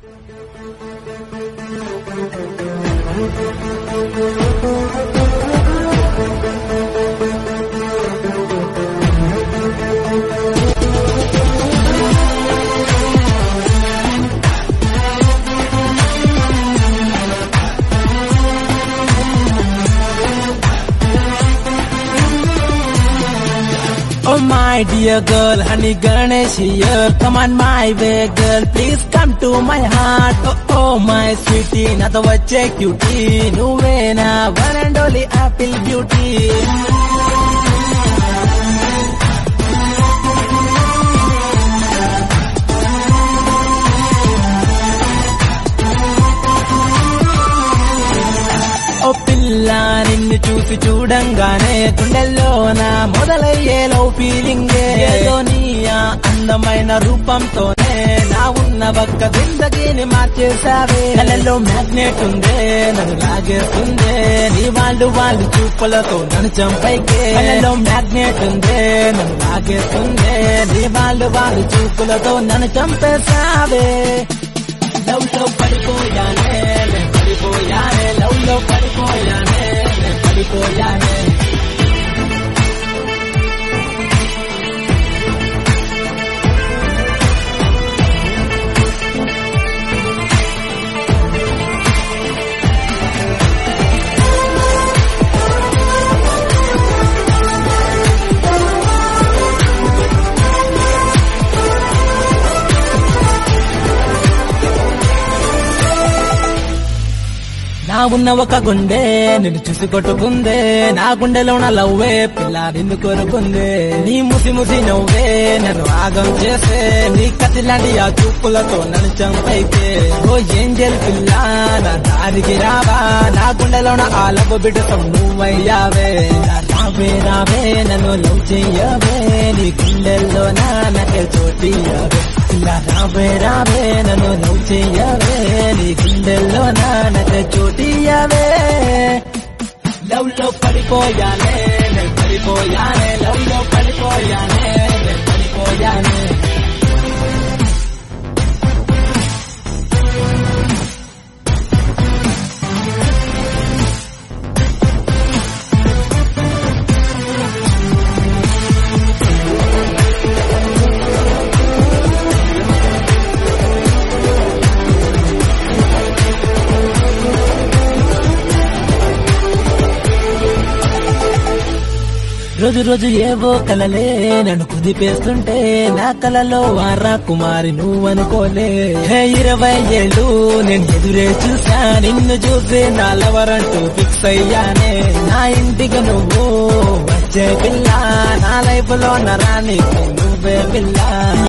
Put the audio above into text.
Oh my dear girl, honey Ganesh here. Come on my way girl, please come to my heart. Oh oh my sweetie, నాతో వచ్చే cutie నువ్వేనా one and only apple beauty ఓ పిల్ల నిన్ను చూసి చూడంగానే గుండెల్లోన మొదలయ్యే లవ్ ఫీలింగ్ ఏదో నీ ఆ అందమైన రూపంతోనే నా ఉన్న ఒక్క జిందగీని మార్చేసావే కళ్ళల్లో మ్యాగ్నెట్ ఉందే నన్ను లాగేస్తుందే నీ వాళ్ళు వాళ్ళు చూపులతో నన్ను చంపైకే కళ్ళల్లో మ్యాగ్నెట్ ఉందే నన్ను లాగేస్తుందే నీ వాళ్ళు వాళ్ళు చూపులతో నన్ను చంపేసావే లవ్ లో పడిపోయానే నే పడిపోయానే లవ్ లో పడిపోయానే నే పడిపోయానే నా ఉన్న ఒక గుండె నిన్ను చూసి కొట్టుకుందే నా గుండెలో నా లవ్వే పిల్ల నిన్ను కోరుకుందే నీ ముసి ముసి నవ్వే నన్ను ఆగం చేసే నీ కత్తిలాంటి ఆ చూపులతో నన్ను చంపైతే ఓ ఏంజల్ పిల్ల నా దారికి రావా నా గుండెలో నా ఆ లవ్ బిడ్డతో నువ్వయ్యావే నా రావే రావే నన్ను లవ్ చెయ్యవే నీ గుండెల్లో నా నకే చోటియవే ఇలా రావే రావే నన్ను లవ్ చెయ్యవే నీ గుండెల్లో నా నకే చోటియవే లవ్ లో పడిపోయానే నేను పడిపోయానే లవ్ లో పడిపోయానే నేను పడిపోయానే రోజు రోజు ఏవో కలలే నన్ను కుదిపేస్తుంటే నా కలలో వారా కుమారి నువ్వు అనుకోలే హే ఇరవై ఏళ్ళు నేను ఎదురే చూసా నిన్ను చూసి నా లవరంటూ ఫిక్స్ అయ్యానే నా ఇంటికి నువ్వు వచ్చే పిల్ల నా లైఫ్ లో నా రాణి నువ్వే పిల్ల